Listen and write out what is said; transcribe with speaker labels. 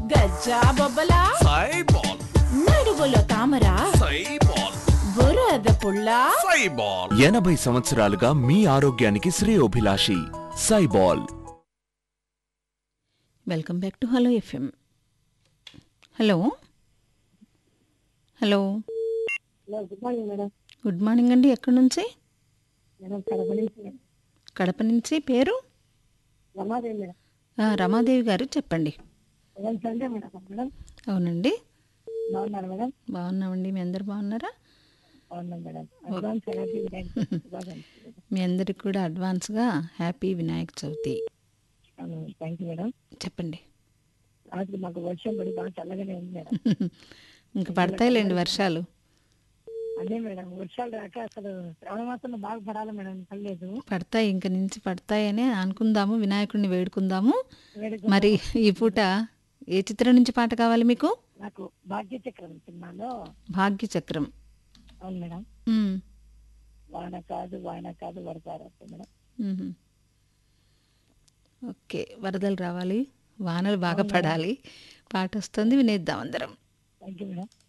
Speaker 1: గజ్జా బొబ్బలా
Speaker 2: సైబాల్
Speaker 1: నడుగులో తామర
Speaker 2: సైబాల్
Speaker 1: బురద పుల్ల
Speaker 2: సైబాల్
Speaker 3: ఎనభై సంవత్సరాలుగా మీ ఆరోగ్యానికి శ్రేయోభిలాషి సైబాల్
Speaker 4: welcome back to hello FM hello hello
Speaker 5: hello good morning madam
Speaker 4: good morning అండి ఎక్కడి నుంచి
Speaker 5: మేడం కడప నుంచి మేడం.
Speaker 4: కడప నుంచి పేరు
Speaker 5: రమాదేవి మేడం
Speaker 4: ఆ, రమాదేవి గారు చెప్పండి
Speaker 5: మేడం సండే మేడం మేడం
Speaker 4: అవునండి
Speaker 5: బాగున్నారు మేడం
Speaker 4: బాగున్నామండి మీ అందరు బాగున్నారా
Speaker 5: బాగున్నాం మేడం అడ్వాన్స్ హ్యాపీ వినాయక శుభాకాంక్షలు
Speaker 4: మీ అందరికి కూడా అడ్వాన్స్గా happy Vinayaka Chavithi
Speaker 5: thank you madam
Speaker 4: చెప్పండి
Speaker 5: రాత్రి మాకు వర్షం పడి బాగా చల్లగానే ఉంది మేడం
Speaker 4: ఇంక పడతాయిలేండి వర్షాలు
Speaker 5: అదే మేడం వర్షాలు రాక అసలు శ్రావణ మాసంలో బాగా పడాలి మేడం పడలేదు
Speaker 4: పడతాయి ఇంక నుంచి పడతాయని అనుకుందాము వినాయకుడిని వేడుకుందాము
Speaker 5: వేడుక
Speaker 4: మరి ఈ పూట ఏ చిత్రం నుంచి పాట కావాలి మీకు
Speaker 5: నాకు భాగ్య చక్రం సినిమాలో
Speaker 4: భాగ్య చక్రం
Speaker 5: అవును మేడం
Speaker 4: మ్మ్.
Speaker 5: వాన కాదు వాన కాదు వరదారు మేడం
Speaker 4: మ్మ్. ఓకే వరదలు రావాలి వానలు బాగా పడాలి పాట వస్తుంది వినేద్దాం అందరం
Speaker 5: థ్యాంక్ యూ మేడం